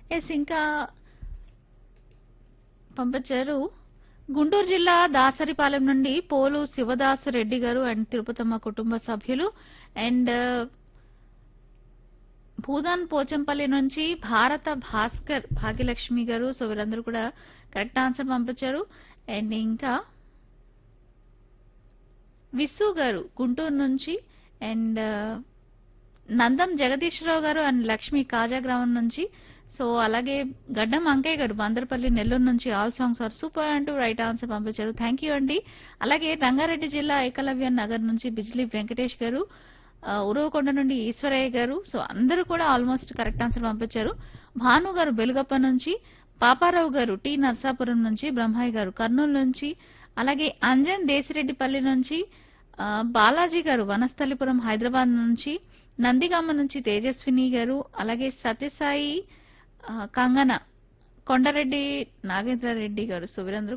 yes ఇంకా పంపించారు గుంటూరు జిల్లా దాసరిపాలెం నుండి పోలు శివదాసు రెడ్డి గారు అండ్ తిరుపతమ్మ కుటుంబ సభ్యులు అండ్ భూదాన్ పోచంపల్లి నుంచి భారత భాస్కర్ భాగ్యలక్ష్మి గారు సో వీరందరూ కూడా కరెక్ట్ ఆన్సర్ పంపించారు అండ్ ఇంకా విసు గారు గుంటూరు నుంచి అండ్ నందం జగదీశ్వరరావు గారు అండ్ లక్ష్మి కాజా గ్రామం నుంచి సో అలాగే గడ్డం అంకయ్య గారు బందరపల్లి నెల్లూరు నుంచి ఆల్ సాంగ్స్ ఆర్ సూపర్ అంటూ రైట్ ఆన్సర్ పంపించారు థ్యాంక్ యూ అండి అలాగే రంగారెడ్డి జిల్లా ఏకలవ్య నగర్ నుంచి బిజ్లీ వెంకటేష్ గారు ఆ, ఉరవకొండ నుండి ఈశ్వరయ్య గారు సో అందరూ కూడా ఆల్మోస్ట్ కరెక్ట్ ఆన్సర్ పంపించారు భాను గారు బెలుగప్ప నుంచి పాపారావు గారు టి నర్సాపురం నుంచి బ్రహ్మయ్య గారు కర్నూలు నుంచి అలాగే అంజన్ దేశిరెడ్డిపల్లి నుంచి ఆ, బాలాజీ గారు వనస్థలిపురం హైదరాబాద్ నుంచి నందిగామ నుంచి తేజస్విని గారు అలాగే సత్యసాయి ఆ, కంగన కొండరెడ్డి నాగేంద్ర రెడ్డి గారు సో వీరందరూ